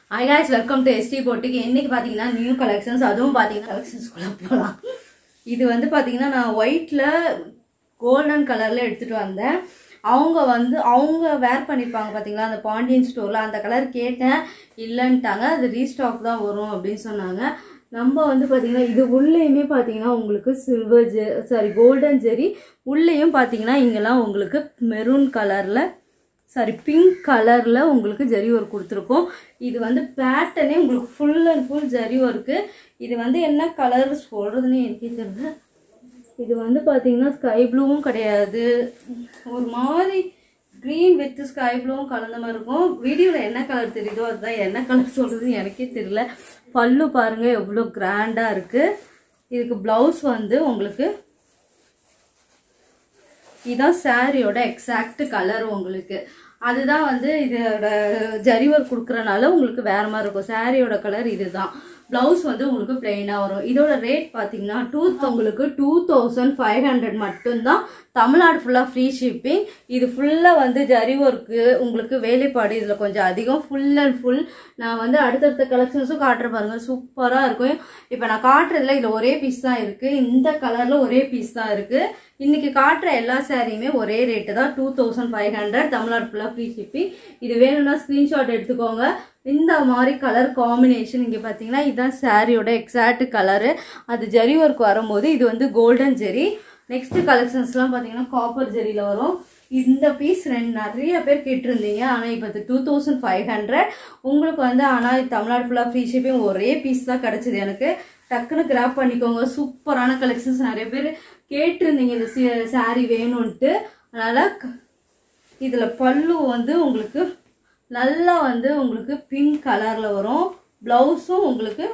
hi guys welcome to S D போட்டிக்கு இன்னைக்கு பார்த்தீங்கன்னா நியூ கலெக்ஷன்ஸ் அதுவும் பார்த்தீங்கன்னா கலெக்ஷன்ஸ்குள்ளே போகலாம் இது வந்து பார்த்தீங்கன்னா நான் ஒயிட்டில் கோல்டன் கலரில் எடுத்துகிட்டு வந்தேன் அவங்க வந்து அவங்க வேர் பண்ணியிருப்பாங்க பார்த்தீங்களா அந்த பாண்டியன் ஸ்டோரில் அந்த கலர் கேட்டேன் இல்லைன்ட்டாங்க அது ரீஸ்டாக் தான் வரும் அப்படின்னு சொன்னாங்க நம்ம வந்து பார்த்தீங்கன்னா இது உள்ளேயுமே பார்த்தீங்கன்னா உங்களுக்கு சில்வர் ஜெ சாரி கோல்டன் ஜெரி உள்ளேயும் பார்த்தீங்கன்னா இங்கெல்லாம் உங்களுக்கு மெரூன் கலரில் சாரி பிங்க் கலரில் உங்களுக்கு ஜரி ஒர்க் கொடுத்துருக்கோம் இது வந்து பேட்டர்னே உங்களுக்கு full and full zari work இது வந்து என்ன கலர் சொல்கிறதுன்னு எனக்கே தெரியல இது வந்து பார்த்தீங்கன்னா ஸ்கை ப்ளூவும் கிடையாது ஒரு மாதிரி க்ரீன் வித் ஸ்கை ப்ளூவும் கலந்த மாதிரி இருக்கும் வீடியோவில் என்ன கலர் தெரியுதோ அதுதான் என்ன கலர் சொல்கிறதுன்னு எனக்கே தெரியல பல்லு பாருங்கள் எவ்வளோ கிராண்டாக இருக்குது இதுக்கு ப்ளவுஸ் வந்து உங்களுக்கு இதுதான் சாரியோட எக்ஸாக்ட் கலர் உங்களுக்கு அதுதான் வந்து இதோட ஜரி ஒர்க் கொடுக்குறனால உங்களுக்கு வேற மாதிரி இருக்கும் சாரியோட கலர் இதுதான் ப்ளவுஸ் வந்து உங்களுக்கு பிளெயினாக வரும் இதோட ரேட் பார்த்தீங்கன்னா டூ உங்களுக்கு டூ தௌசண்ட் ஃபைவ் ஹண்ட்ரட் மட்டும்தான் தமிழ்நாடு ஃபுல்லாக ஃப்ரீ ஷிப்பிங் இது ஃபுல்லாக வந்து ஜரி ஒர்க்கு உங்களுக்கு வேலைப்பாடு இதில் கொஞ்சம் அதிகம் ஃபுல் அண்ட் ஃபுல் நான் வந்து அடுத்தடுத்த கலெக்ஷன்ஸும் காட்டுற பாருங்க சூப்பராக இருக்கும் இப்போ நான் காட்டுறதுல இதில் ஒரே பீஸ் தான் இருக்குது இந்த கலரில் ஒரே பீஸ் தான் இருக்குது இன்னைக்கு காட்டுற எல்லா சாரியுமே ஒரே ரேட்டு தான் two thousand five hundred Tamil Nadu ஃபுல்லாக ஃப்ரீ ஷிப்பிங் இது வேணும்னா ஸ்க்ரீன்ஷாட் எடுத்துக்கோங்க இந்த மாதிரி கலர் காம்பினேஷன் இங்கே பார்த்தீங்கன்னா இதுதான் சாரியோட எக்ஸாக்ட் கலரு அது ஜரி ஒர்க் வரும்போது இது வந்து கோல்டன் ஜெரி நெக்ஸ்ட் கலெக்ஷன்ஸ்லாம் பார்த்தீங்கன்னா காப்பர் ஜெரியில் வரும் இந்த பீஸ் ரெண்டு நிறைய பேர் கேட்டிருந்தீங்க ஆனால் இப்போ இது டூ தௌசண்ட் ஃபைவ் ஹண்ட்ரட் உங்களுக்கு வந்து ஆனால் தமிழ்நாடு ஃபுல்லாக ஃப்ரீ ஷிப்பிங் ஒரே பீஸ் தான் கிடச்சிது எனக்கு டக்குன்னு கிராப் பண்ணிக்கோங்க சூப்பரான கலெக்ஷன்ஸ் நிறைய பேர் கேட்டிருந்தீங்க இந்த சாரீ வேணும்ன்ட்டு அதனால் இதில் பல்லு வந்து உங்களுக்கு நல்லா வந்து உங்களுக்கு பிங்க் கலரில் வரும் ப்ளவுஸும் உங்களுக்கு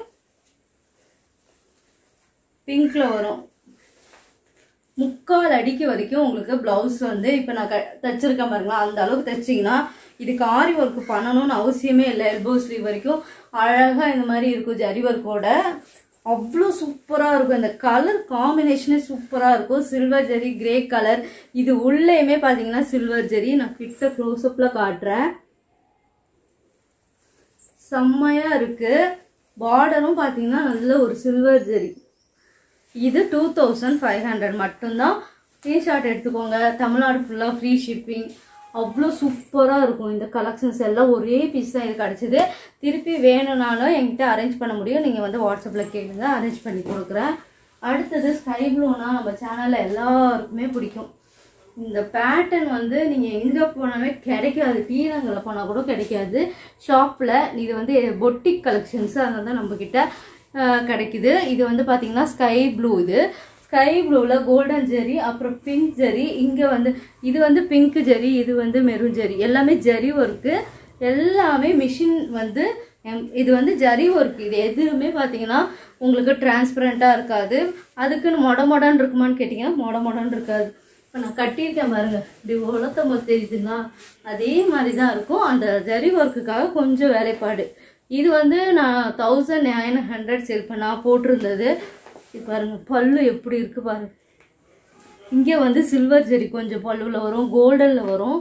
பிங்க்ல வரும் முக்கால் அடிக்கு வரைக்கும் உங்களுக்கு ப்ளவுஸ் வந்து இப்போ நான் க தைச்சிருக்கேன் பாருங்களா அந்த அளவுக்கு தைச்சிங்கன்னா இதுக்கு ஆரி ஒர்க் பண்ணணும்னு அவசியமே இல்லை எல்போ ஸ்லீவ் வரைக்கும் அழகாக இந்த மாதிரி இருக்கும் ஜரி ஒர்க்கோட அவ்வளோ சூப்பராக இருக்கும் இந்த கலர் காம்பினேஷனே சூப்பராக இருக்கும் சில்வர் ஜெரி கிரே கலர் இது உள்ளேயுமே பார்த்தீங்கன்னா சில்வர் ஜெரி நான் கிட்ட க்ளோஸ்அப்பில் காட்டுறேன் செம்மையாக இருக்குது பார்டரும் பார்த்தீங்கன்னா நல்ல ஒரு சில்வர் ஜெரி இது டூ தௌசண்ட் ஃபைவ் ஹண்ட்ரட் மட்டும்தான் ஸ்க்ரீன்ஷாட் எடுத்துக்கோங்க தமிழ்நாடு ஃபுல்லாக ஃப்ரீ ஷிப்பிங் அவ்வளோ சூப்பராக இருக்கும் இந்த கலெக்ஷன்ஸ் எல்லாம் ஒரே பீஸ் தான் இது கிடச்சிது திருப்பி வேணும்னாலும் என்கிட்ட அரேஞ்ச் பண்ண முடியும் நீங்கள் வந்து வாட்ஸ்அப்பில் கேளுங்க அரேஞ்ச் பண்ணி கொடுக்குறேன் அடுத்தது ஸ்கை ப்ளூனா நம்ம சேனலில் எல்லாருக்குமே பிடிக்கும் இந்த பேட்டர்ன் வந்து நீங்கள் எங்கே போனாலுமே கிடைக்காது டீனங்களில் போனால் கூட கிடைக்காது ஷாப்பில் இது வந்து பொட்டிக் கலெக்ஷன்ஸ் அதனால தான் நம்மக்கிட்ட கிடைக்குது இது வந்து பார்த்தீங்கன்னா ஸ்கை ப்ளூ இது ஸ்கை ப்ளூவில் கோல்டன் ஜெரி அப்புறம் பிங்க் ஜெரி இங்கே வந்து இது வந்து பிங்க் ஜெரி இது வந்து மெரூன் ஜெரி எல்லாமே ஜெரி ஒர்க்கு எல்லாமே மிஷின் வந்து இது வந்து ஜரி ஒர்க் இது எதுவுமே பார்த்தீங்கன்னா உங்களுக்கு டிரான்ஸ்பரண்ட்டாக இருக்காது அதுக்குன்னு மொட மொடன்னு இருக்குமான்னு கேட்டிங்கன்னா மொட மொடன்னு இருக்காது இப்போ நான் கட்டியிருக்கேன் பாருங்க இப்படி உலத்த போது தெரியுதுங்களா அதே மாதிரி தான் இருக்கும் அந்த ஜரி ஒர்க்குக்காக கொஞ்சம் வேலைப்பாடு இது வந்து நான் தௌசண்ட் நைன் ஹண்ட்ரட் சேல் பண்ண போட்டிருந்தது இது பாருங்க பல்லு எப்படி இருக்கு பாருங்க இங்கே வந்து சில்வர் ஜெரி கொஞ்சம் பல்லுவில் வரும் கோல்டனில் வரும்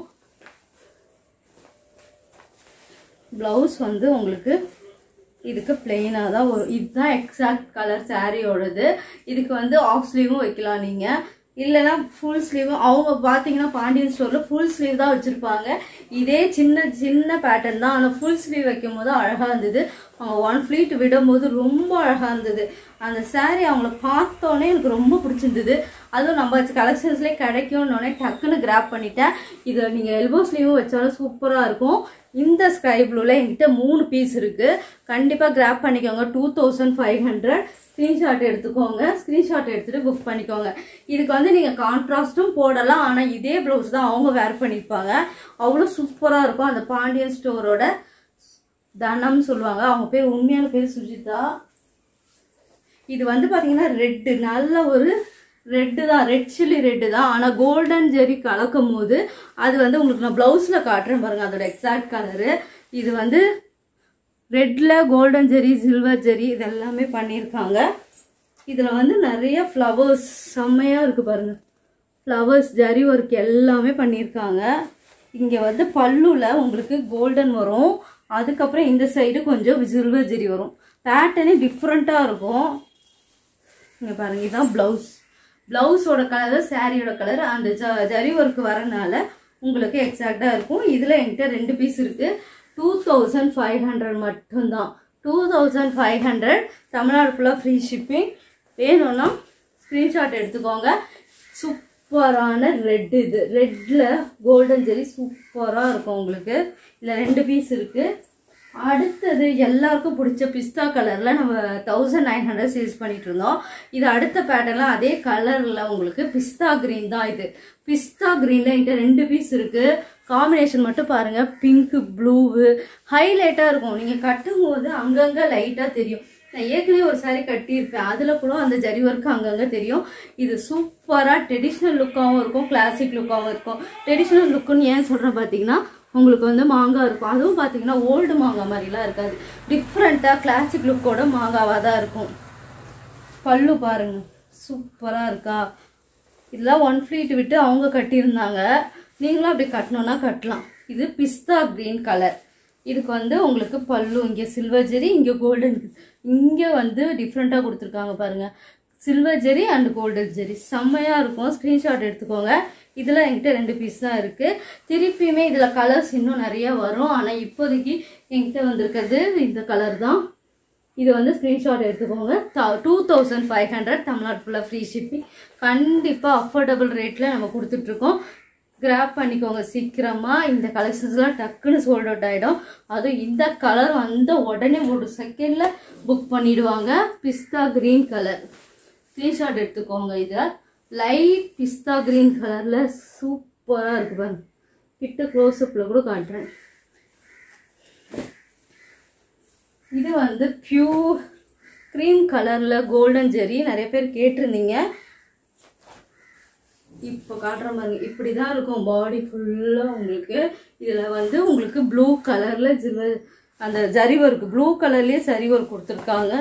ப்ளவுஸ் வந்து உங்களுக்கு இதுக்கு பிளெயினாக தான் வரும் இதுதான் எக்ஸாக்ட் கலர் சாரியோடது இதுக்கு வந்து ஆஃப் ஸ்லீவும் வைக்கலாம் நீங்கள் இல்லைன்னா ஃபுல் ஸ்லீவ் அவங்க பார்த்தீங்கன்னா பாண்டியன் ஸ்டோரில் ஃபுல் ஸ்லீவ் தான் வச்சுருப்பாங்க இதே சின்ன சின்ன பேட்டர்ன் தான் ஆனால் ஃபுல் ஸ்லீவ் வைக்கும் போது அழகாக இருந்தது அவங்க ஒன் ஃப்ளீட் விடும்போது ரொம்ப அழகாக இருந்தது அந்த சாரீ அவங்கள பார்த்தோன்னே எனக்கு ரொம்ப பிடிச்சிருந்தது அதுவும் நம்ம கலெக்ஷன்ஸ்லேயே கிடைக்கும்னோடனே டக்குன்னு கிராப் பண்ணிட்டேன் இதில் நீங்கள் எல்போ ஸ்லீவும் வச்சாலும் சூப்பராக இருக்கும் இந்த ஸ்கை ப்ளூவில் என்கிட்ட மூணு பீஸ் இருக்குது கண்டிப்பாக கிராப் பண்ணிக்கோங்க two thousand five hundred screenshot எடுத்துக்கோங்க ஸ்க்ரீன்ஷாட் எடுத்துகிட்டு புக் பண்ணிக்கோங்க இதுக்கு வந்து நீங்கள் கான்ட்ராஸ்ட்டும் போடலாம் ஆனால் இதே ப்ளவுஸ் தான் அவங்க வேர் பண்ணியிருப்பாங்க அவ்வளோ சூப்பராக இருக்கும் அந்த பாண்டியன் ஸ்டோரோட தனம்னு சொல்லுவாங்க அவங்க பேர் உண்மையான பேர் சுஜிதா இது வந்து பார்த்தீங்கன்னா ரெட்டு நல்ல ஒரு ரெட்டு தான் ரெட் சில்லி ரெட்டு தான் ஆனால் கோல்டன் ஜெரி கலக்கும் போது அது வந்து உங்களுக்கு நான் ப்ளவுஸில் காட்டுறேன் பாருங்கள் அதோட எக்ஸாக்ட் கலரு இது வந்து ரெட்டில் கோல்டன் ஜெரி சில்வர் ஜெரி இது எல்லாமே பண்ணியிருக்காங்க இதில் வந்து நிறைய ஃப்ளவர்ஸ் செம்மையாக இருக்குது பாருங்கள் ஃப்ளவர்ஸ் ஜரி ஒர்க் எல்லாமே பண்ணியிருக்காங்க இங்கே வந்து பல்லுல உங்களுக்கு கோல்டன் வரும் அதுக்கப்புறம் இந்த சைடு கொஞ்சம் சில்வர் ஜெரி வரும் பேட்டர்னே டிஃப்ரெண்ட்டாக இருக்கும் இங்கே பாருங்க இதுதான் ப்ளவுஸ் ப்ளவுஸோட கலர் சாரியோட கலர் அந்த ஜ ஜரி ஒர்க் வரனால உங்களுக்கு எக்ஸாக்டாக இருக்கும் இதில் என்கிட்ட ரெண்டு பீஸ் இருக்குது டூ தௌசண்ட் ஃபைவ் ஹண்ட்ரட் மட்டும்தான் two thousand five hundred Tamil Nadu ஃபுல்லாக ஃப்ரீ ஷிப்பிங் வேணும்னா ஸ்க்ரீன்ஷாட் எடுத்துக்கோங்க சூப்பரான ரெட் இது ரெட்டில் கோல்டன் ஜெரி சூப்பராக இருக்கும் உங்களுக்கு இதில் ரெண்டு பீஸ் இருக்குது அடுத்தது எல்லாருக்கும் பிடிச்ச பிஸ்தா கலரில் நம்ம தௌசண்ட் நைன் ஹண்ட்ரட் சேல்ஸ் பண்ணிட்டு இருந்தோம் இது அடுத்த பேட்டர்னில் அதே கலரில் உங்களுக்கு பிஸ்தா கிரீன் தான் இது பிஸ்தா கிரீனில் என்கிட்ட ரெண்டு பீஸ் இருக்குது காம்பினேஷன் மட்டும் பாருங்கள் பிங்க்கு ப்ளூவு ஹைலைட்டாக இருக்கும் நீங்கள் கட்டும்போது அங்கங்கே லைட்டாக தெரியும் நான் ஏற்கனவே ஒரு saree கட்டியிருப்பேன் அதில் கூட அந்த ஜரி ஒர்க் அங்கங்கே தெரியும் இது சூப்பராக ட்ரெடிஷ்னல் லுக்காகவும் இருக்கும் கிளாசிக் லுக்காகவும் இருக்கும் ட்ரெடிஷ்னல் லுக்குன்னு ஏன் சொல்கிறேன் பார்த்தீங்கன்னா உங்களுக்கு வந்து மாங்காய் இருக்கும் அதுவும் பார்த்தீங்கன்னா ஓல்டு மாங்காய் மாதிரிலாம் இருக்காது டிஃப்ரெண்ட்டாக கிளாசிக் லுக்கோட மாங்காவாக தான் இருக்கும் பல்லு பாருங்க சூப்பராக இருக்கா இதெல்லாம் ஒன் ஃப்ளீட் விட்டு அவங்க கட்டியிருந்தாங்க நீங்களும் அப்படி கட்டணும்னா கட்டலாம் இது பிஸ்தா க்ரீன் கலர் இதுக்கு வந்து உங்களுக்கு பல்லு இங்கே சில்வர் ஜெரி இங்கே கோல்டன் இங்கே வந்து டிஃப்ரெண்ட்டாக கொடுத்துருக்காங்க பாருங்கள் silver zari and golden zari செம்மையாக இருக்கும் ஸ்க்ரீன்ஷாட் எடுத்துக்கோங்க இதில் என்கிட்ட ரெண்டு பீஸ் தான் இருக்குது திருப்பியுமே இதில் கலர்ஸ் இன்னும் நிறைய வரும் ஆனால் இப்போதைக்கு என்கிட்ட வந்திருக்கிறது இந்த கலர் தான் இது வந்து ஸ்க்ரீன்ஷாட் எடுத்துக்கோங்க two thousand five hundred Tamil Nadu ஃபுல்லாக ஃப்ரீ ஷிப்பிங் கண்டிப்பாக அஃபோர்டபுள் ரேட்டில் நம்ம கொடுத்துட்ருக்கோம் கிராப் பண்ணிக்கோங்க சீக்கிரமாக இந்த கலெக்ஷன்ஸ்லாம் டக்குன்னு சோல்ட் அவுட் ஆகிடும் அதுவும் இந்த கலர் வந்த உடனே ஒரு செகண்டில் புக் பண்ணிடுவாங்க பிஸ்தா க்ரீன் கலர் ஸ்க்ரீன்ஷாட் எடுத்துக்கோங்க இதை லைட் பிஸ்தா க்ரீன் கலரில் சூப்பராக இருக்கு பாருங்க கிட்ட க்ளோஸ்அப்பில் கூட காட்டுறேன் இது வந்து பியூர் க்ரீம் கலரில் கோல்டன் ஜெரி நிறைய பேர் கேட்டிருந்தீங்க இப்போ காட்டுற மாதிரி இப்படி தான் இருக்கும் பாடி ஃபுல்லாக உங்களுக்கு இதில் வந்து உங்களுக்கு ப்ளூ கலரில் ஜிவ அந்த ஜரி ஒர்க் ப்ளூ கலர்லேயே சரி ஒர்க் கொடுத்துருக்காங்க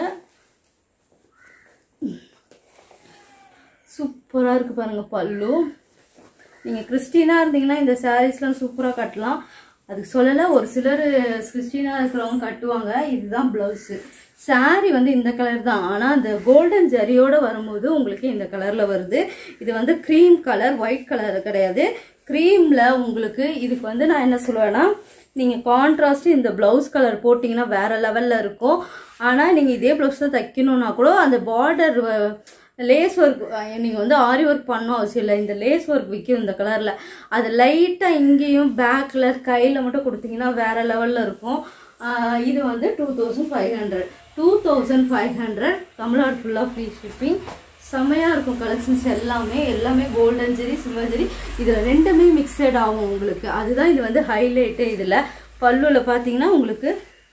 சூப்பராக இருக்குது பாருங்கள் பல்லு நீங்கள் கிறிஸ்டினாக இருந்தீங்கன்னா இந்த சாரீஸ்லாம் சூப்பராக கட்டலாம் அதுக்கு சொல்லலை ஒரு சிலர் கிறிஸ்டினாக இருக்கிறவங்க கட்டுவாங்க இதுதான் ப்ளவுஸு saree வந்து இந்த கலர் தான் ஆனால் அந்த கோல்டன் ஜரியோட வரும்போது உங்களுக்கு இந்த கலரில் வருது இது வந்து க்ரீம் கலர் ஒயிட் கலர் கிடையாது க்ரீமில் உங்களுக்கு இதுக்கு வந்து நான் என்ன சொல்லுவேன்னா நீங்கள் கான்ட்ராஸ்ட் இந்த ப்ளவுஸ் கலர் போட்டிங்கன்னா வேறு லெவலில் இருக்கும் ஆனால் நீங்கள் இதே ப்ளவுஸ் தான் தைக்கணுன்னா கூட அந்த பார்டர் லேஸ் ஒர்க் நீங்கள் வந்து ஆரி ஒர்க் பண்ணணும் அவசியம் இல்லை இந்த லேஸ் ஒர்க் விற்கும் இந்த கலரில் அது லைட்டாக இங்கேயும் பேக்கில் கையில் மட்டும் கொடுத்தீங்கன்னா வேறு லெவலில் இருக்கும் ஆஹ் இது வந்து two thousand five hundred two thousand five hundred Tamil Nadu ஃபுல்லாக ஃப்ரீ ஷிப்பிங் செம்மையாக இருக்கும் கலெக்ஷன்ஸ் எல்லாமே எல்லாமே கோல்டன் ஜெரி சில்வர் ஜெரி இதில் ரெண்டுமே மிக்சட் ஆகும் உங்களுக்கு அதுதான் இது வந்து ஹைலைட்டே இதில் பல்லுவில் பார்த்தீங்கன்னா உங்களுக்கு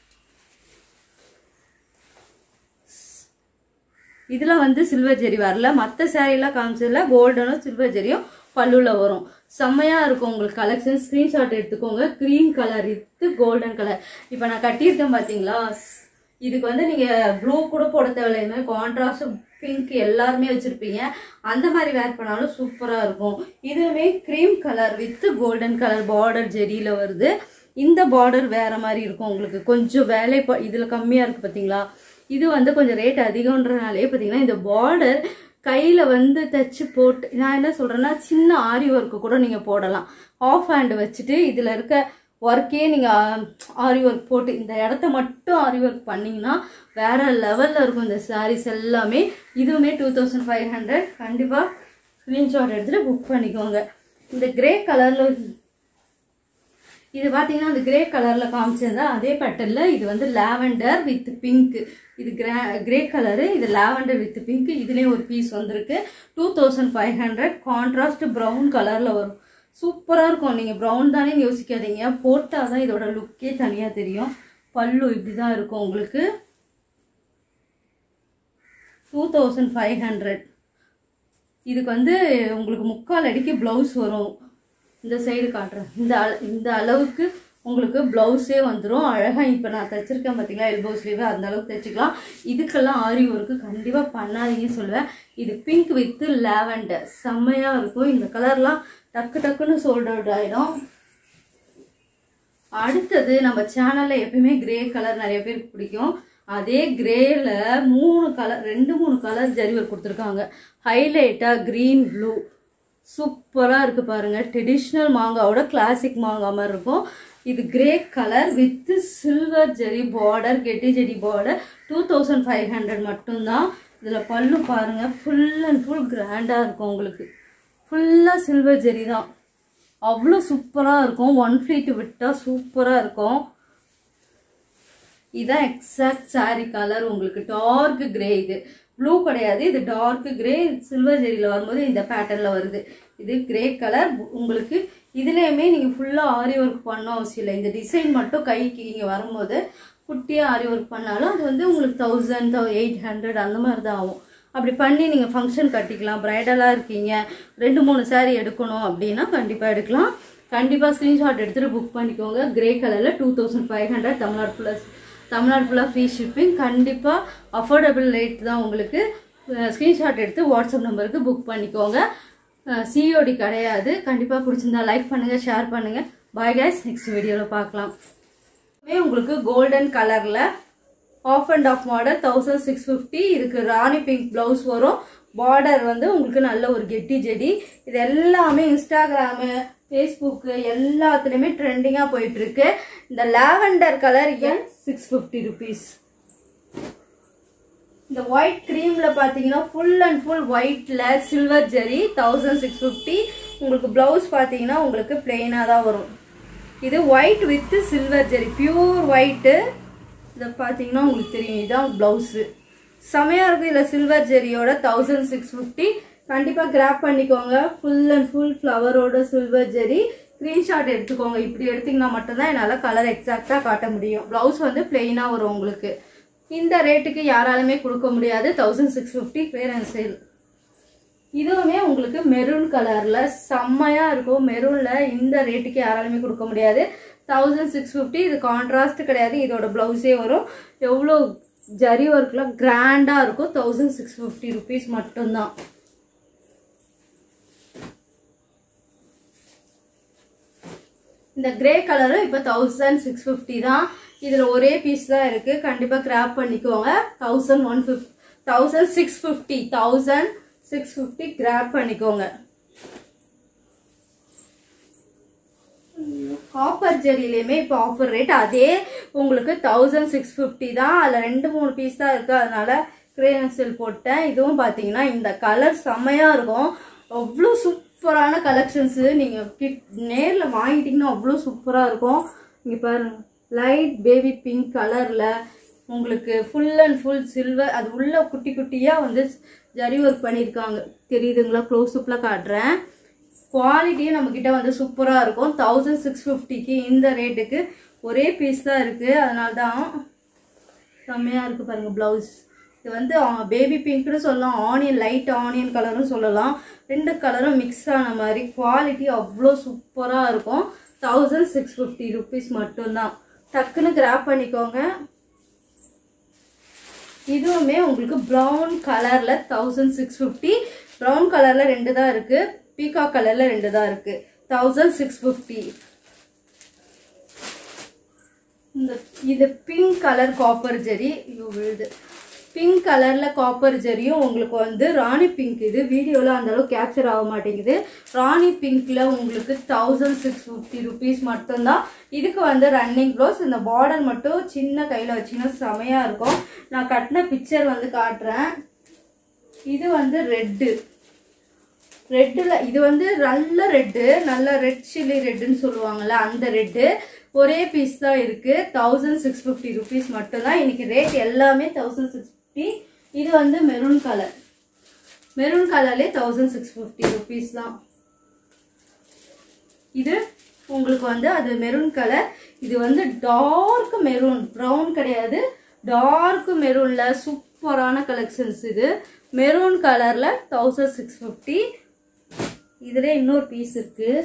இதில் வந்து சில்வர் ஜெரி வரல மற்ற சேரீலாம் காமிச்சதுல கோல்டனும் சில்வர் ஜெரியும் பல்லுவில் வரும் செம்மையாக இருக்கும் உங்களுக்கு கலெக்ஷன் ஸ்க்ரீன்ஷாட் எடுத்துக்கோங்க க்ரீன் கலர் இது கோல்டன் கலர் இப்போ நான் கட்டியிருக்கேன் பார்த்தீங்களா இதுக்கு வந்து நீங்கள் ப்ளூ கூட போட தேவையில்லை கான்ட்ராஸ்ட் பிங்க் எல்லாருமே வச்சுருப்பீங்க அந்த மாதிரி வேர் பண்ணாலும் சூப்பராக இருக்கும் இதுவுமே cream colour with golden colour border ஜெரியில் வருது இந்த பார்டர் வேற மாதிரி இருக்கும் உங்களுக்கு கொஞ்சம் வேலை இதில் கம்மியாக இருக்குது பார்த்தீங்களா இது வந்து கொஞ்சம் ரேட் அதிகம்ன்றனாலே பார்த்தீங்கன்னா இந்த பார்டர் கையில் வந்து தைச்சு போட்டு நான் என்ன சொல்கிறேன்னா சின்ன ஆரி ஒர்க்கு கூட நீங்கள் போடலாம் ஆஃப் ஹேண்டு வச்சுட்டு இதில் இருக்க ஒர்க்கே நீங்கள் ஆரி ஒர்க் போட்டு இந்த இடத்த மட்டும் ஆரி ஒர்க் பண்ணிங்கன்னா வேற லெவலில் இருக்கும் இந்த சாரீஸ் எல்லாமே இதுவுமே டூ தௌசண்ட் ஃபைவ் ஹண்ட்ரட் கண்டிப்பாக ஸ்க்ரீன்ஷாட் எடுத்துகிட்டு புக் பண்ணிக்கோங்க இந்த கிரே கலரில் இது பார்த்தீங்கன்னா அந்த கிரே கலரில் காமிச்சது அதே பேட்டர்னில் இது வந்து லாவெண்டர் வித் பிங்க் இது கிரே கிரே கலரு இது லாவெண்டர் வித் பிங்க் இதுலேயும் ஒரு பீஸ் வந்திருக்கு two thousand five hundred contrast brown கலரில் வரும் சூப்பராக இருக்கும் நீங்கள் ப்ரௌன் தானே யோசிக்காதீங்க போட்டால் தான் இதோட லுக்கே தனியாக தெரியும் பல்லு இப்படி தான் இருக்கும் உங்களுக்கு டூ தௌசண்ட் ஃபைவ் ஹண்ட்ரட் இதுக்கு வந்து உங்களுக்கு முக்கால் அடிக்கு ப்ளவுஸ் வரும் இந்த சைடு காட்டுறேன் இந்த அள இந்த அளவுக்கு உங்களுக்கு ப்ளவுஸே வந்துடும் அழகாக இப்போ நான் தைச்சிருக்கேன் பார்த்தீங்களா எல்போ ஸ்லீவ் அந்த அளவுக்கு தைச்சிக்கலாம் இதுக்கெல்லாம் ஆரி ஒர்க்கு கண்டிப்பாக பண்ணாதீங்கன்னு சொல்லுவேன் இது பிங்க் வித் லாவெண்டர் செம்மையாக இருக்கும் இந்த கலர்லாம் டக்கு டக்குன்னு சோல்ட் அவுட் ஆகிடும் அடுத்தது நம்ம சேனல்ல எப்பயுமே கிரே கலர் நிறைய பேருக்கு பிடிக்கும் அதே கிரேல மூணு கலர் ரெண்டு மூணு கலர் ஜரி ஒர்க் கொடுத்துருக்காங்க ஹைலைட்டா கிரீன் ப்ளூ சூப்பரா இருக்கு பாருங்க ட்ரெடிஷ்னல் மாங்காவோட கிளாசிக் மாங்காய் மாதிரி இருக்கும் இது grey colour with silver zari border கெட்டி zari border two thousand five hundred மட்டும்தான் இதில் பல்லு பாருங்க ஃபுல் அண்ட் ஃபுல் கிராண்டாக இருக்கும் உங்களுக்கு ஃபுல்லாக சில்வர் ஜெரி தான் அவ்வளோ சூப்பராக இருக்கும் ஒன் ஃப்ளீட் விட்டால் சூப்பராக இருக்கும் இதான் எக்ஸாக்ட் saree கலர் உங்களுக்கு டார்க் கிரே இது ப்ளூ கிடையாது இது டார்க் கிரே சில்வர் ஜெரியில் வரும்போது இந்த பேட்டர்னில் வருது இது கிரே கலர் உங்களுக்கு இதுலேயுமே நீங்கள் ஃபுல்லாக ஆரி ஒர்க் பண்ண அவசியம் இல்லை இந்த டிசைன் மட்டும் கைக்கு இங்கே வரும்போது குட்டியாக ஆரி ஒர்க் பண்ணாலும் அது வந்து உங்களுக்கு தௌசண்ட் எயிட் ஹண்ட்ரட் அந்த மாதிரி தான் ஆகும் அப்படி பண்ணி நீங்கள் ஃபங்க்ஷன் கட்டிக்கலாம் ப்ரைடலாக இருக்கீங்க ரெண்டு மூணு saree எடுக்கணும் அப்படின்னா கண்டிப்பாக எடுக்கலாம் கண்டிப்பாக ஸ்க்ரீன்ஷாட் எடுத்துகிட்டு புக் பண்ணிக்கோங்க கிரே கலரில் two thousand five hundred Tamil Nadu ஃபுல்லாக தமிழ்நாடு ஃபுல்லாக ஃப்ரீ ஷிப்பிங் கண்டிப்பாக அஃபோர்டபுள் ரேட் தான் உங்களுக்கு ஸ்க்ரீன்ஷாட் எடுத்து வாட்ஸ்அப் நம்பருக்கு புக் பண்ணிக்கோங்க சிஓடி கிடையாது கண்டிப்பாக பிடிச்சிருந்தா லைக் பண்ணுங்கள் ஷேர் பண்ணுங்கள் பாய் guys நெக்ஸ்ட் வீடியோவில் பார்க்கலாம் இதுவே உங்களுக்கு கோல்டன் கலரில் half and half model thousand six fifty இதுக்கு ராணி பிங்க் ப்ளவுஸ் வரும் பார்டர் வந்து உங்களுக்கு நல்ல ஒரு கெட்டி ஜெடி இது எல்லாமே இன்ஸ்டாகிராமு ஃபேஸ்புக்கு எல்லாத்துலேயுமே ட்ரெண்டிங்காக போயிட்டு இருக்கு இந்த லாவெண்டர் கலர் என் சிக்ஸ் ஃபிஃப்டி ருபீஸ் இந்த ஒயிட் க்ரீம்ல பார்த்தீங்கன்னா ஃபுல் அண்ட் ஃபுல் ஒயிட்ல silver zari thousand six fifty உங்களுக்கு பிளவுஸ் பார்த்தீங்கன்னா உங்களுக்கு பிளெயினாக தான் வரும் இது white with silver zari pure white இதை பார்த்தீங்கன்னா உங்களுக்கு தெரியும் இதுதான் ப்ளவுஸு செமையாக இருக்கும் இதில் சில்வர் ஜெரியோட தௌசண்ட் சிக்ஸ் ஃபிஃப்டி கண்டிப்பாக கிராப் பண்ணிக்கோங்க ஃபுல் அண்ட் ஃபுல் ஃப்ளவரோட சில்வர் ஜெரி ஸ்க்ரீன்ஷாட் எடுத்துக்கோங்க இப்படி எடுத்தீங்கன்னா மட்டும்தான் என்னால் கலர் எக்ஸாக்டாக காட்ட முடியும் ப்ளவுஸ் வந்து பிளெயினாக வரும் உங்களுக்கு இந்த ரேட்டுக்கு யாராலுமே கொடுக்க முடியாது thousand six fifty clearance sale இதுவுமே உங்களுக்கு மெரூன் கலர்ல செம்மையா இருக்கும் மெரூன்ல இந்த ரேட்டுக்கு யாராலுமே கொடுக்க முடியாது தௌசண்ட் சிக்ஸ் ஃபிஃப்டி இது கான்ட்ராஸ்ட் கிடையாது இதோட பிளவுஸே வரும் எவ்வளோ ஜரி ஒர்க்லாம் கிராண்டா இருக்கும் தௌசண்ட் சிக்ஸ் ஃபிஃப்டி ருபீஸ் மட்டும்தான் இந்த கிரே கலரும் இப்போ தௌசண்ட் சிக்ஸ் ஃபிஃப்டி தான் இதில் ஒரே பீஸ் தான் இருக்குது கண்டிப்பாக கிராப் பண்ணிக்கோங்க thousand one fifty thousand six fifty thousand six fifty grab பண்ணிக்கோங்க காப்பர் ஜெரிலையுமே இப்போ ஆஃபர் ரேட் அதே உங்களுக்கு தௌசண்ட் சிக்ஸ் ஃபிஃப்டி தான் அதில் ரெண்டு மூணு பீஸ் தான் இருக்குது அதனால கிரேன்சில் போட்டேன் இதுவும் பார்த்தீங்கன்னா இந்த கலர் செம்மையாக இருக்கும் அவ்வளோ சூப்பரான கலெக்ஷன்ஸு நீங்கள் கிட் நேரில் வாங்கிட்டீங்கன்னா அவ்வளோ சூப்பராக இருக்கும் இங்கே பாருங்க லைட் பேபி பிங்க் கலரில் உங்களுக்கு ஃபுல் அண்ட் ஃபுல் சில்வர் அது உள்ள குட்டி குட்டியாக வந்து ஜரி ஒர்க் பண்ணியிருக்காங்க தெரியுதுங்களா க்ளோஸ்அப்பில் காட்டுறேன் குவாலிட்டியும் நம்மக்கிட்ட வந்து சூப்பராக இருக்கும் தௌசண்ட் சிக்ஸ் ஃபிஃப்டிக்கு இந்த ரேட்டுக்கு ஒரே பீஸ் தான் இருக்குது அதனால தான் செம்மையாக இருக்குது பாருங்கள் ப்ளவுஸ் இது வந்து பேபி பிங்க்னு சொல்லலாம் ஆனியன் லைட் ஆனியன் கலரும் சொல்லலாம் ரெண்டு கலரும் மிக்ஸ் ஆன மாதிரி குவாலிட்டி அவ்வளோ சூப்பராக இருக்கும் தௌசண்ட் சிக்ஸ் ஃபிஃப்டி ருபீஸ் மட்டும்தான் டக்குன்னு கிராப் பண்ணிக்கோங்க இதுவுமே உங்களுக்கு ப்ரௌன் கலரில் தௌசண்ட் சிக்ஸ் ஃபிஃப்டி ப்ரௌன் கலரில் ரெண்டு தான் இருக்குது பீகாக் கலரில் ரெண்டு தான் இருக்குது தௌசண்ட் சிக்ஸ் ஃபிஃப்டி இந்த இது பிங்க் கலர் காப்பர் ஜெரி ஐயோ விழுது பிங்க் கலரில் காப்பர் ஜெரியும் உங்களுக்கு வந்து ராணி பிங்க் இது வீடியோவில் அந்த அளவுக்கு கேப்சர் ஆக மாட்டேங்குது ராணி பிங்க்கில் உங்களுக்கு தௌசண்ட் சிக்ஸ் ஃபிஃப்டி ருபீஸ் மட்டும்தான் இதுக்கு வந்து ரன்னிங் ப்ளவுஸ் இந்த பார்டர் மட்டும் சின்ன கையில் வச்சிங்கன்னா செமையாக இருக்கும் நான் கட்டின பிக்சர் வந்து காட்டுறேன் இது வந்து ரெட்டு ரெட்டில் இது வந்து நல்ல ரெட்டு நல்ல ரெட் சில்லி ரெட்டுன்னு சொல்லுவாங்கள்ல அந்த ரெட்டு ஒரே பீஸ் தான் இருக்குது தௌசண்ட் சிக்ஸ் ஃபிஃப்டி ருபீஸ் மட்டும்தான் இன்னைக்கு ரேட் எல்லாமே தௌசண்ட் சிக்ஸ் ஃபிஃப்டி இது வந்து மெரூன் கலர் மெரூன் கலர்லேயே தௌசண்ட் சிக்ஸ் ஃபிஃப்டி ருபீஸ் தான் இது உங்களுக்கு வந்து அது மெரூன் கலர் இது வந்து டார்க் மெரூன் ப்ரௌன் கிடையாது டார்க் மெரூனில் சூப்பரான கலெக்ஷன்ஸ் இது மெரூன் கலரில் தௌசண்ட் சிக்ஸ் ஃபிஃப்டி இதில் இன்னொரு பீஸ் இருக்குது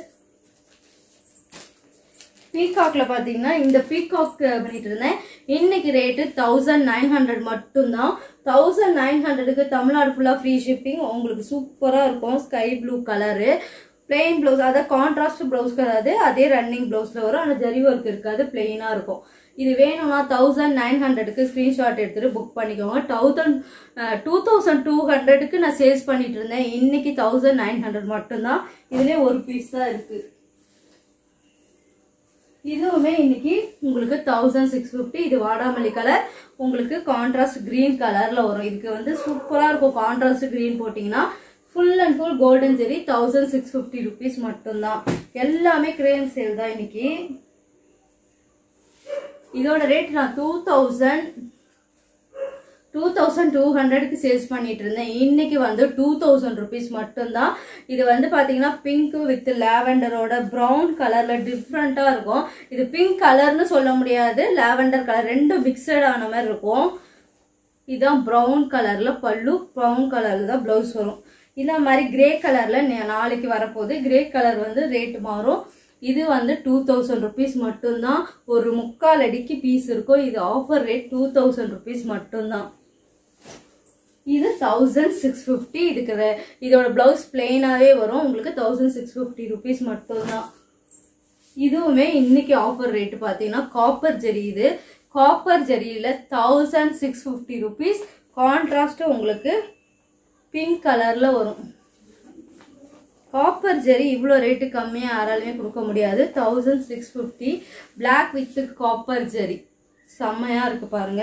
பீகாக்ல பார்த்தீங்கன்னா இந்த பீகாக் பண்ணிட்டு இருந்தேன் இன்னைக்கு ரேட்டு தௌசண்ட் நைன் ஹண்ட்ரட் மட்டும்தான் தௌசண்ட் நைன் ஹண்ட்ரடுக்கு தமிழ்நாடு ஃபுல்லாக ஃப்ரீ ஷிப்பிங் உங்களுக்கு சூப்பராக இருக்கும் sky blue colour plain blouse அதாவது கான்ட்ராஸ்ட் ப்ளவுஸ் கிடையாது அதே ரன்னிங் ப்ளவுஸில் வரும் ஆனால் ஜரி ஒர்க் இருக்காது பிளெயினாக இருக்கும் இது வேணும்னா தௌசண்ட் நைன் ஹண்ட்ரடுக்கு ஸ்க்ரீன்ஷாட் எடுத்துட்டு புக் பண்ணிக்கோங்க தௌசண்ட் டூ தௌசண்ட் டூ ஹண்ட்ரடுக்கு நான் சேல்ஸ் பண்ணிட்டு இருந்தேன் இன்னைக்கு தௌசண்ட் நைன் ஹண்ட்ரட் மட்டும்தான் இதுலேயே ஒரு பீஸ் தான் இருக்குது இதுவுமே இன்னைக்கு உங்களுக்கு தௌசண்ட் சிக்ஸ் ஃபிஃப்டி இது வாடாமல்லி கலர் உங்களுக்கு கான்ட்ராஸ்ட் கிரீன் கலர்ல வரும் இதுக்கு வந்து சூப்பரா இருக்கும் கான்ட்ராஸ்ட் கிரீன் போட்டிங்கன்னா full and full golden zari thousand six fifty rupees மட்டும்தான் எல்லாமே கிரேன் சேல் தான் இன்னைக்கு இதோட ரேட் நான் two thousand two thousand two ஹண்ட்ரடுக்கு சேல்ஸ் பண்ணிட்டு இருந்தேன் இன்னைக்கு வந்து டூ தௌசண்ட் ருபீஸ் மட்டும்தான் இது வந்து பார்த்தீங்கன்னா பிங்க் வித் லாவெண்டரோட ப்ரௌன் கலரில் டிஃப்ரெண்ட்டாக இருக்கும் இது பிங்க் கலர்னு சொல்ல முடியாது லாவெண்டர் கலர் ரெண்டும் மிக்சட் ஆன மாதிரி இருக்கும் இதான் ப்ரௌன் கலரில் பல்லு ப்ரௌன் கலரில் தான் ப்ளவுஸ் வரும் இந்த மாதிரி கிரே கலரில் நாளைக்கு வரப்போகுது கிரே கலர் வந்து ரேட் மாறும் இது வந்து டூ தௌசண்ட் ருபீஸ் மட்டும்தான் ஒரு முக்கால் அடிக்கு பீஸ் இருக்கும் இது offer rate two thousand rupees மட்டும்தான் இது தௌசண்ட் சிக்ஸ் ஃபிஃப்டி இதுக்கு re- இதோட பிளவுஸ் பிளெயினாகவே வரும் உங்களுக்கு தௌசண்ட் சிக்ஸ் ஃபிஃப்டி ருபீஸ் மட்டும்தான் இதுவுமே இன்னைக்கு ஆஃபர் ரேட் பார்த்தீங்கன்னா காப்பர் ஜெரி இது காப்பர் ஜெரியில் thousand six fifty rupees contrast உங்களுக்கு பிங்க் கலரில் வரும் காப்பர் ஜெரி இவ்வளோ ரேட்டு கம்மியாக யாராலுமே கொடுக்க முடியாது thousand six fifty black with copper zari செம்மையாக இருக்கு பாருங்க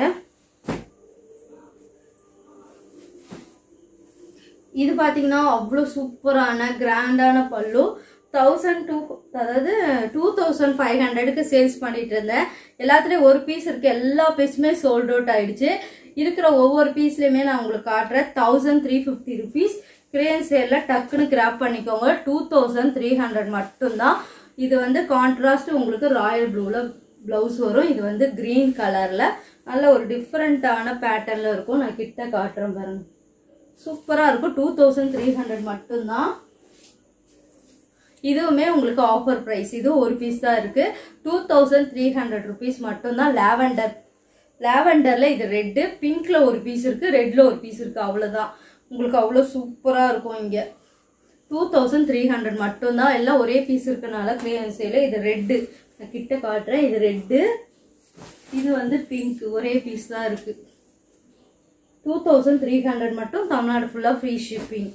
இது பார்த்தீங்கன்னா அவ்வளோ சூப்பரான கிராண்டான பல்லு தௌசண்ட் டூ அதாவது டூ தௌசண்ட் ஃபைவ் ஹண்ட்ரடுக்கு சேல்ஸ் பண்ணிட்டு இருந்தேன் எல்லாத்துலேயும் ஒரு பீஸ் இருக்கு எல்லா பீஸுமே சோல்ட் அவுட் ஆயிடுச்சு இருக்கிற ஒவ்வொரு பீஸ்லையுமே நான் உங்களுக்கு காட்டுறேன் தௌசண்ட் த்ரீ ஃபிஃப்டி ருபீஸ் கிரேன் சேலில் டக்குன்னு கிராப் பண்ணிக்கோங்க டூ தௌசண்ட் த்ரீ ஹண்ட்ரட் மட்டும்தான் இது வந்து கான்ட்ராஸ்ட் உங்களுக்கு ராயல் ப்ளூவில் ப்ளவுஸ் வரும் இது வந்து க்ரீன் கலரில் நல்ல ஒரு டிஃப்ரெண்ட்டான பேட்டர்னில் இருக்கும் நான் கிட்ட காட்டுறேன் பாருங்க சூப்பராக இருக்கும் டூ தௌசண்ட் த்ரீ ஹண்ட்ரட் மட்டும்தான் இதுவுமே உங்களுக்கு ஆஃபர் ப்ரைஸ் இது ஒரு பீஸ் தான் இருக்கு two thousand three hundred rupees மட்டும்தான் லாவெண்டர் லாவெண்டரில் இது ரெட்டு பிங்க்ல ஒரு பீஸ் இருக்கு ரெட்ல ஒரு பீஸ் இருக்கு அவ்வளோதான் உங்களுக்கு அவ்வளோ சூப்பராக இருக்கும் இங்கே டூ தௌசண்ட் த்ரீ ஹண்ட்ரட் மட்டும்தான் எல்லாம் ஒரே பீஸ் இருக்கனால கிளியரன்ஸ் சேல இது ரெட்டு நான் கிட்ட காட்டுறேன் இது ரெட்டு இது வந்து பிங்க் ஒரே பீஸ் தான் இருக்கு டூ தௌசண்ட் த்ரீ ஹண்ட்ரட் மட்டும் தமிழ்நாடு ஃபுல்லாக ஃப்ரீ ஷிப்பிங்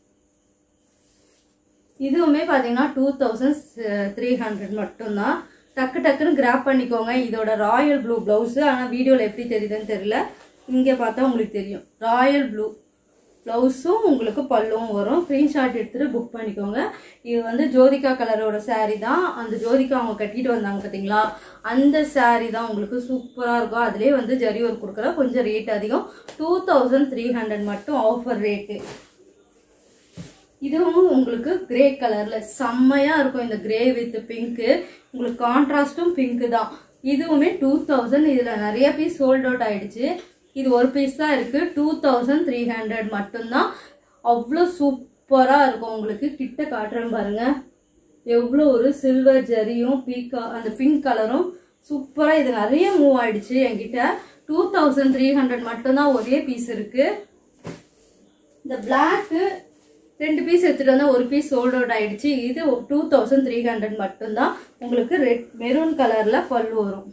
இதுவுமே பார்த்தீங்கன்னா டூ தௌசண்ட் த்ரீ ஹண்ட்ரட் மட்டும்தான் டக்கு டக்குன்னு கிராப் பண்ணிக்கோங்க இதோட ராயல் ப்ளூ ப்ளவுஸு ஆனால் வீடியோவில் எப்படி தெரியுதுன்னு தெரியல இங்கே பார்த்தா உங்களுக்கு தெரியும் ராயல் ப்ளூ ப்ளவுஸும் உங்களுக்கு பல்லுவும் வரும் ஸ்க்ரீன்ஷாட் எடுத்துகிட்டு புக் பண்ணிக்கோங்க இது வந்து ஜோதிகா கலரோட saree தான் அந்த ஜோதிகா அவங்க கட்டிட்டு வந்தாங்க பார்த்தீங்களா அந்த saree தான் உங்களுக்கு சூப்பராக இருக்கும் அதுலேயே வந்து ஜரி ஒர்க் கொடுக்குற கொஞ்சம் ரேட் அதிகம் டூ தௌசண்ட் த்ரீ ஹண்ட்ரட் மட்டும் ஆஃபர் ரேட்டு இதுவும் உங்களுக்கு கிரே கலர்ல செம்மையா இருக்கும் இந்த கிரே வித் பிங்க்கு உங்களுக்கு கான்ட்ராஸ்டும் பிங்க் தான் இதுவுமே டூ தௌசண்ட் இதுல நிறைய பீஸ் சோல்ட் அவுட் ஆயிடுச்சு இது ஒரு பீஸ் தான் இருக்கு டூ தௌசண்ட் த்ரீ ஹண்ட்ரட் மட்டும்தான் அவ்வளோ சூப்பரா இருக்கும் உங்களுக்கு கிட்ட காட்டுறேன் பாருங்க எவ்வளோ ஒரு சில்வர் ஜரியும் பீக்கா அந்த பிங்க் கலரும் சூப்பரா இது நிறைய மூவ் ஆயிடுச்சு என்கிட்ட டூ தௌசண்ட் த்ரீ ஹண்ட்ரட் மட்டும்தான் ஒரே பீஸ் இருக்கு இந்த பிளாக்கு ரெண்டு பீஸ் எடுத்துட்டு வந்தா ஒரு பீஸ் சோல்ட் அவுட் ஆயிடுச்சு இது டூ தௌசண்ட் த்ரீ ஹண்ட்ரட் மட்டும்தான் உங்களுக்கு ரெட் மெரூன் கலர்ல பல்லு வரும்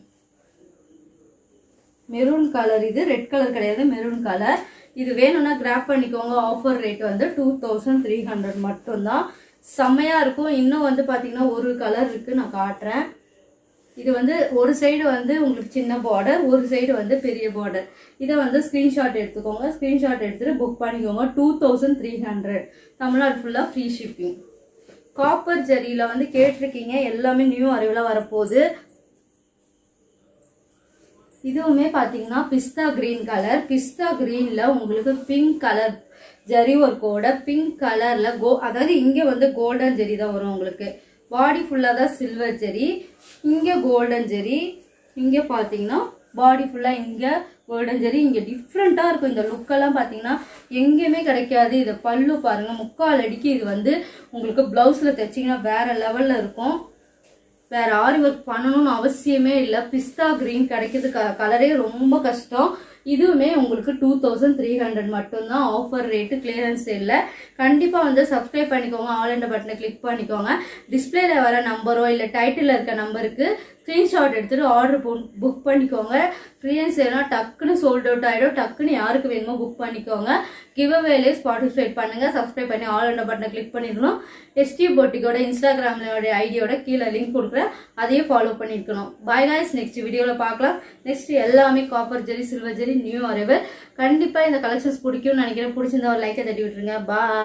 மெரூன் கலர் இது ரெட் கலர் கிடையாது மெரூன் கலர் இது வேணும்னா கிராப் பண்ணிக்கோங்க ஆஃபர் ரேட் வந்து டூ தௌசண்ட் த்ரீ ஹண்ட்ரட் மட்டும்தான் செம்மையா இருக்கும் இன்னும் வந்து பாத்தீங்கன்னா ஒரு கலர் இருக்கு நான் காட்டுறேன் இது வந்து ஒரு சைடு வந்து உங்களுக்கு சின்ன பார்டர் ஒரு சைடு வந்து பெரிய பார்டர் இதை வந்து ஸ்க்ரீன்ஷாட் எடுத்துக்கோங்க ஸ்க்ரீன்ஷாட் எடுத்துட்டு புக் பண்ணிக்கோங்க two thousand three hundred Tamil Nadu ஃபுல்லாக ஃப்ரீ ஷிப்பிங் காப்பர் ஜரியில் வந்து கேட்டிருக்கீங்க எல்லாமே நியூ அறிவில் வரப்போகுது இதுவுமே பார்த்தீங்கன்னா பிஸ்தா கிரீன் கலர் பிஸ்தா கிரீனில் உங்களுக்கு பிங்க் கலர் ஜரி ஒர்க்கோட பிங்க் கலரில் கோ அதாவது இங்கே வந்து கோல்டன் ஜெரி தான் வரும் உங்களுக்கு பாடி ஃபுல்லாக தான் சில்வர் ஜெரி இங்கே கோல்டன் ஜெரி இங்கே பார்த்தீங்கன்னா பாடி ஃபுல்லாக இங்கே கோல்டன் ஜெரி இங்கே டிஃப்ரெண்ட்டாக இருக்கும் இந்த லுக்கெல்லாம் பார்த்தீங்கன்னா எங்கேயுமே கிடைக்காது இதை பல்லு பாருங்கள் முக்கால் அடிக்கு இது வந்து உங்களுக்கு ப்ளவுஸில் தைச்சிங்கன்னா வேற லெவலில் இருக்கும் வேற ஆரி ஒர்க் பண்ணணும்னு அவசியமே இல்லை பிஸ்தா கிரீன் கிடைக்கிறது க கலரே ரொம்ப கஷ்டம் இதுவுமே உங்களுக்கு டூ தௌசண்ட் த்ரீ ஹண்ட்ரட் மட்டும்தான் ஆஃபர் ரேட்டு கிளியரன்ஸ் இல்லை கண்டிப்பாக வந்து சப்ஸ்கிரைப் பண்ணிக்கோங்க ஆல் என்ற பட்டனை கிளிக் பண்ணிக்கோங்க டிஸ்பிளேல வர நம்பரோ இல்லை டைட்டில் இருக்க நம்பருக்கு ஸ்க்ரீன்ஷாட் எடுத்துட்டு ஆர்டர் புக் பண்ணிக்கோங்க ஃப்ரீயன்ஸ் எல்லாம் டக்குன்னு சோல்ட் அவுட் ஆகிடும் டக்குன்னு யாருக்கு வேணுமோ புக் பண்ணிக்கோங்க கிவ் அவேலே பார்ட்டிசிபேட் பண்ணுங்க சப்ஸ்கிரைப் பண்ணி ஆல் என்ற பட்டனை கிளிக் பண்ணிருக்கணும் எஸ்டி போட்டிக்கோட இன்ஸ்டாகிராமோட ஐடியோட கீழே லிங்க் கொடுக்குறேன் அதையும் ஃபாலோ பண்ணியிருக்கணும் பாய் காய்ஸ் நெக்ஸ்ட் வீடியோவில் பார்க்கலாம் நெக்ஸ்ட் எல்லாமே copper zari silver zari new arrival கண்டிப்பாக இந்த கலெக்ஷன்ஸ் பிடிக்கும்னு நினைக்கிறேன் பிடிச்சிருந்தா ஒரு லைக்கை தட்டி விட்டுருங்க பா